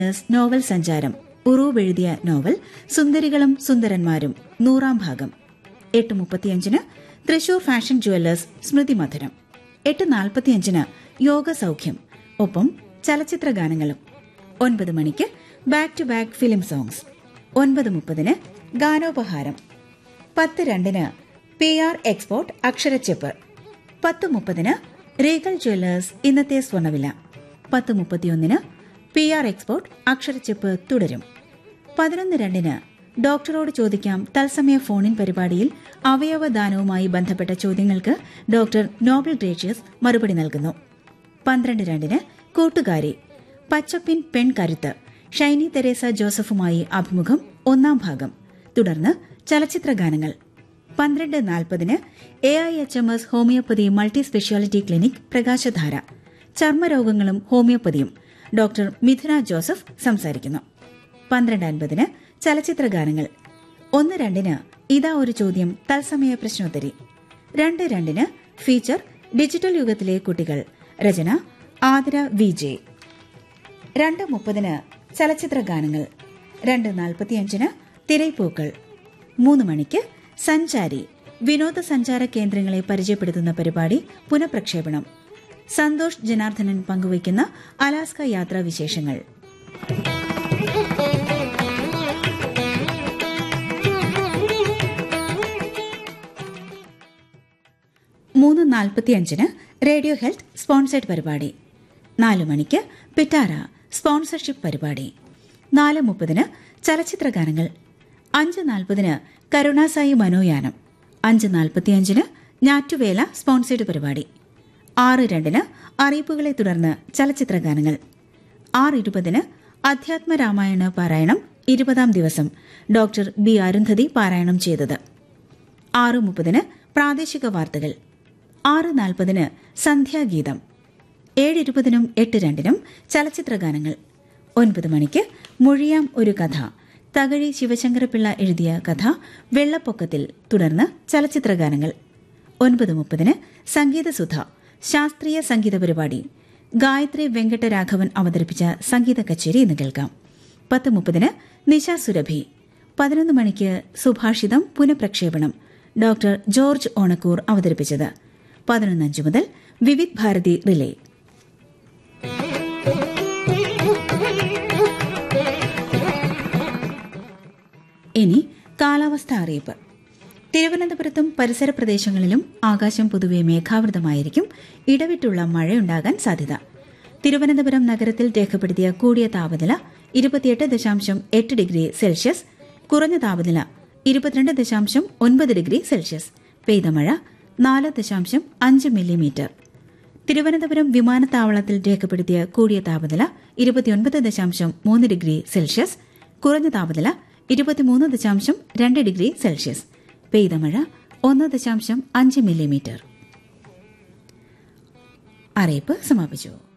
novel സഞ്ചാരം ഉറൂബ് എഴുതിയ novel സുന്ദരികളും സുന്ദരന്മാരും നൂറാം ഭാഗം എട്ട് മുപ്പത്തിയഞ്ചിന് തൃശൂർ ഫാഷൻ ജുവല്ലേഴ്സ് സ്മൃതി മധുരം എട്ട് നാൽപ്പത്തിയഞ്ചിന് യോഗ സൗഖ്യം ഒപ്പം ചലച്ചിത്ര ഗാനങ്ങളും ഒൻപത് മണിക്ക് back to back film songs ഒൻപത് മുപ്പതിന് ഗാനോപഹാരം പത്ത് രണ്ടിന് പി ആർ എക്സ്പോർട്ട് അക്ഷരച്ചെപ്പ് പത്ത് മുപ്പതിന് റീഗൽ ജ്വല്ലേഴ്സ് ഇന്നത്തെ സ്വർണ്ണവില പത്ത് മുപ്പത്തിയൊന്നിന് പി ആർ എക്സ്പോർട്ട് അക്ഷരച്ചെപ്പ് തുടരും പതിനൊന്ന് രണ്ടിന് ഡോക്ടറോട് ചോദിക്കാം തത്സമയ ഫോണിൻ പരിപാടിയിൽ അവയവദാനവുമായി ബന്ധപ്പെട്ട ചോദ്യങ്ങൾക്ക് ഡോക്ടർ നോബൽ ഗ്രേഷ്യസ് മറുപടി നൽകുന്നു പന്ത്രണ്ട് രണ്ടിന് കൂട്ടുകാരി പച്ചപ്പിൻ പെൺകരുത്ത് ഷൈനി തെരേസ ജോസഫുമായി അഭിമുഖം ഒന്നാം ഭാഗം തുടർന്ന് ചലച്ചിത്ര ഗാനങ്ങൾ പന്ത്രണ്ട് നാൽപ്പതിന് A I H M S homoeopathy multi speciality clinic Prakashadhara ചർമ്മരോഗങ്ങളും ഹോമിയോപ്പതിയും ഡോക്ടർ മിഥുന ജോസഫ് സംസാരിക്കുന്നു പന്ത്രണ്ട് അൻപതിന് ചലച്ചിത്ര ഗാനങ്ങൾ ഒന്ന് രണ്ടിന് ഇതാ ഒരു ചോദ്യം തത്സമയ പ്രശ്നോത്തരി രണ്ട് രണ്ടിന് ഫീച്ചർ ഡിജിറ്റൽ യുഗത്തിലെ കുട്ടികൾ രചന ആതിര വി ജെ രണ്ട് മുപ്പതിന് ചലച്ചിത്ര ഗാനങ്ങൾ രണ്ട് നാൽപ്പത്തിയഞ്ചിന് തിരൈപ്പൂക്കൾ മൂന്ന് മണിക്ക് സഞ്ചാരി വിനോദസഞ്ചാര കേന്ദ്രങ്ങളെ പരിചയപ്പെടുത്തുന്ന പരിപാടി പുനഃപ്രക്ഷേപണം സന്തോഷ് ജനാർദ്ദനൻ പങ്കുവയ്ക്കുന്ന അലാസ്ക യാത്രാ വിശേഷങ്ങൾ മൂന്ന് നാൽപ്പത്തിയഞ്ചിന് റേഡിയോ ഹെൽത്ത് സ്പോൺസേഡ് പരിപാടി നാല് മണിക്ക് പിറ്റാര സ്പോൺസർഷിപ്പ് പരിപാടി നാല് മുപ്പതിന് ചലച്ചിത്ര ഗാനങ്ങൾ അഞ്ച് നാൽപ്പതിന് കരുണാസായി മനോയാനം അഞ്ച് നാൽപ്പത്തിയഞ്ചിന് ഞാറ്റുവേല സ്പോൺസേഡ് പരിപാടി ആറ് രണ്ടിന് അറിയിപ്പുകളെ തുടർന്ന് ചലച്ചിത്ര ഗാനങ്ങൾ ആറ് ഇരുപതിന് അധ്യാത്മ രാമായണ പാരായണം ഇരുപതാം ദിവസം ഡോക്ടർ ബി അരുന്ധതി പാരായണം ചെയ്തത് ആറ് മുപ്പതിന് പ്രാദേശിക വാർത്തകൾ ആറ് നാൽപ്പതിന് സന്ധ്യാഗീതം ഏഴ് ഇരുപതിനും എട്ട് രണ്ടിനും ചലച്ചിത്ര ഗാനങ്ങൾ ഒൻപത് മണിക്ക് മൊഴിയാം ഒരു കഥ തകഴി ശിവശങ്കരപിള്ള എഴുതിയ കഥ വെള്ളപ്പൊക്കത്തിൽ തുടർന്ന് ചലച്ചിത്ര ഗാനങ്ങൾ ഒൻപത് മുപ്പതിന് സംഗീതസുധ ശാസ്ത്രീയ സംഗീത പരിപാടി ഗായത്രി വെങ്കട്ടരാഘവൻ അവതരിപ്പിച്ച സംഗീത കച്ചേരി ഇന്ന് കേൾക്കാം പത്ത് മുപ്പതിന് നിശ സുരഭി പതിനൊന്ന് മണിക്ക് സുഭാഷിതം പുനഃപ്രക്ഷേപണം ഡോക്ടർ ജോർജ് ഓണക്കൂർ അവതരിപ്പിച്ചത് പതിനൊന്നഞ്ച് മുതൽ വിവിധ് ഭാരതി റിലേ ഇനി കാലാവസ്ഥ അറിയിപ്പ് തിരുവനന്തപുരത്തും പരിസര പ്രദേശങ്ങളിലും ആകാശം പൊതുവെ മേഘാവൃതമായിരിക്കും ഇടവിട്ടുള്ള മഴയുണ്ടാകാൻ സാധ്യത തിരുവനന്തപുരം നഗരത്തിൽ രേഖപ്പെടുത്തിയ കൂടിയ താപനില ഇരുപത്തിയെട്ട് ദശാംശം എട്ട് ഡിഗ്രി സെൽഷ്യസ് കുറഞ്ഞ താപനില ഇരുപത്തിരണ്ട് ദശാംശം ഒൻപത് ഡിഗ്രി സെൽഷ്യസ് പെയ്ത മഴ നാല് ദശാംശം അഞ്ച് മില്ലിമീറ്റർ തിരുവനന്തപുരം വിമാനത്താവളത്തിൽ രേഖപ്പെടുത്തിയ കൂടിയ താപനില ഇരുപത്തിയൊൻപത് ദശാംശം മൂന്ന് ഡിഗ്രി സെൽഷ്യസ് കുറഞ്ഞ താപനില ഇരുപത്തിമൂന്ന് ദശാംശം രണ്ട് ഡിഗ്രി സെൽഷ്യസ് പെയ്ത മഴ ഒന്ന് ദശാംശം അഞ്ച് മില്ലിമീറ്റർ അറിയിപ്പ് സമാപിച്ചു